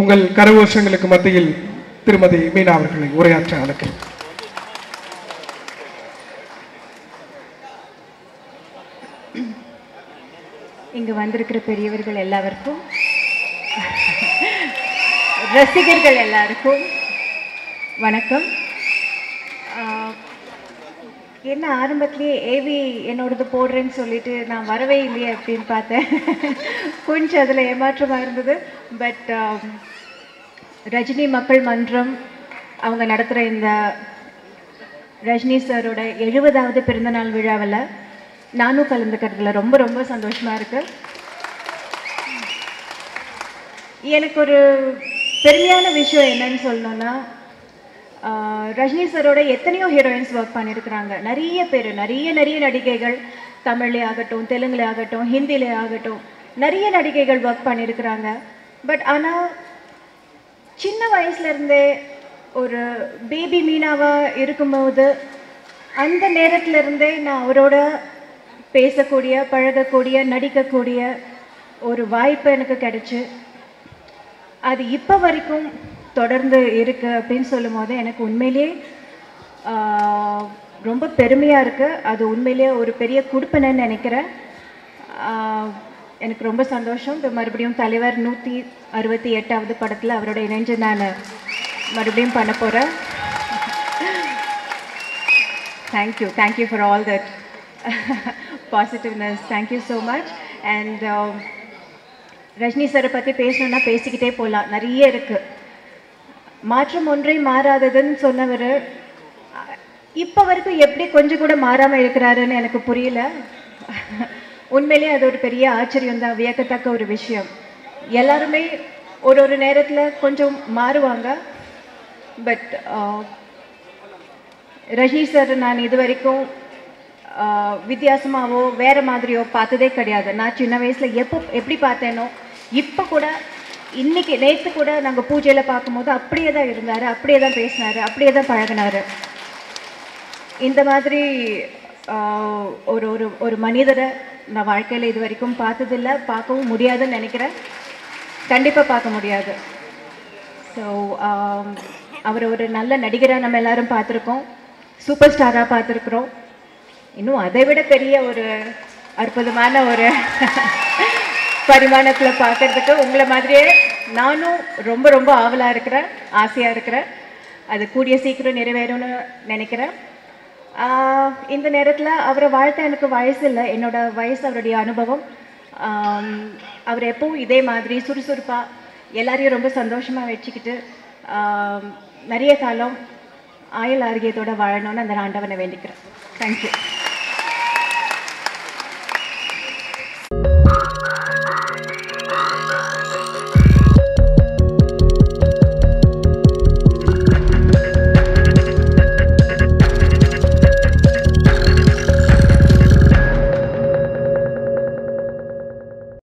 உங்கள் கரகோஷங்களுக்கு மத்தியில் திருமதி மீனா அவர்களை உரையாற்ற அழைக்கிறேன் இங்கு வந்திருக்கிற பெரியவர்கள் எல்லாருக்கும் ரசிகர்கள் எல்லாருக்கும் வணக்கம் ஆஹ், என்ன ஆரம்பத்திலேயே ஏவி என்னோடது போடுறேன்னு சொல்லிட்டு நான் வரவே இல்லையே அப்படின்னு பார்த்தேன் கொஞ்சம் அதில் ஏமாற்றமாக இருந்தது பட் ரஜினி மக்கள் மன்றம் அவங்க நடத்துகிற இந்த ரஜினி சாரோட எழுபதாவது பிறந்தநாள் விழாவில் நானும் கலந்துக்கிறதுல ரொம்ப ரொம்ப சந்தோஷமாக இருக்கு எனக்கு ஒரு பெருமையான விஷயம் என்னன்னு சொல்லணும்னா ஆஹ், ரஜினி சாரோட எத்தனையோ ஹீரோயின்ஸ் ஒர்க் பண்ணியிருக்கிறாங்க நிறைய பேர் நிறைய நிறைய நடிகைகள் தமிழ்லே ஆகட்டும் தெலுங்குல ஆகட்டும் ஹிந்திலே ஆகட்டும் நிறைய நடிகைகள் ஒர்க் பண்ணியிருக்கிறாங்க பட் ஆனால் சின்ன வயசுல இருந்தே ஒரு பேபி மீனாவா இருக்கும்போது அந்த நேரத்துல இருந்தே நான் அவரோட பேசக்கூடிய பழகக்கூடிய நடிக்கக்கூடிய ஒரு வாய்ப்பு எனக்கு கிடைச்சு அது இப்போ வரைக்கும் தொடர்ந்து இருக்கு அப்படின்னு சொல்லும் போது எனக்கு உண்மையிலேயே ஆஹ், ரொம்ப பெருமையாக இருக்கு அது உண்மையிலேயே ஒரு பெரிய குடுப்பினன்னு நினைக்கிறேன் ஆஹ், எனக்கு ரொம்ப சந்தோஷம் இப்போ மறுபடியும் தலைவர் நூற்றி அறுபத்தி எட்டாவது படத்தில் அவரோட இணைஞ்சு நான் மறுபடியும் பண்ண போகிறேன் thank you thank you for all that positiveness thank you so much and Rajini சாரை பற்றி பேசணுன்னா பேசிக்கிட்டே போகலாம் நிறைய இருக்குது மாற்றம் ஒன்றே மாறாததுன்னு சொன்னவர் இப்போ வரைக்கும் எப்படி கொஞ்சம் கூட மாறாமல் இருக்கிறாருன்னு எனக்கு புரியல உண்மையிலேயே அது ஒரு பெரிய ஆச்சரியம் தான் வியக்கத்தக்க ஒரு விஷயம் எல்லாருமே ஒரு ஒரு நேரத்தில் கொஞ்சம் மாறுவாங்க பட் ரஜினி சார் நான் இது வரைக்கும் ஆஹ், வித்தியாசமாவோ வேற மாதிரியோ பார்த்ததே கிடையாது நான் சின்ன வயசுல எப்போ எப்படி பார்த்தேனோ இப்போ கூட இன்னைக்கு நேற்று கூட நாங்கள் பூஜையில் பார்க்கும்போது அப்படியே தான் இருந்தார் அப்படியே தான் பேசினாரு அப்படியே தான் பழகினாரு இந்த மாதிரி ஆஹ், ஒரு ஒரு ஒரு மனிதரை நான் வாழ்க்கையில் இது வரைக்கும் பார்த்ததில்ல பார்க்கவும் முடியாதுன்னு நினைக்கிறேன் கண்டிப்பாக பார்க்க முடியாது ஸோ அவர் ஒரு நல்ல நடிகராக நம்ம எல்லாரும் பார்த்துருக்கோம் சூப்பர் ஸ்டாராக பார்த்துருக்குறோம் இன்னும் அதை விட பெரிய ஒரு அற்புதமான ஒரு பரிமாணத்தில் பார்க்கறதுக்கு உங்களை மாதிரியே நானும் ரொம்ப ரொம்ப ஆவலாக இருக்கிறேன் ஆசையாக இருக்கிறேன் அது கூடிய சீக்கிரம் நிறைவேறும்னு நினைக்கிறேன் ஆஹ் இந்த நேரத்தில் அவரை வாழ்த்த எனக்கு வயசு இல்லை என்னோட வயசு அவருடைய அனுபவம் ஆம், அவர் எப்பவும் இதே மாதிரி சுறுசுறுப்பாக எல்லாரையும் ரொம்ப சந்தோஷமாக வச்சுக்கிட்டு ஆம், நிறைய காலம் ஆயுள் ஆரோக்கியத்தோட வாழணும்னு அந்த ஆண்டவனை வேண்டிக்கிறேன் தேங்க்யூ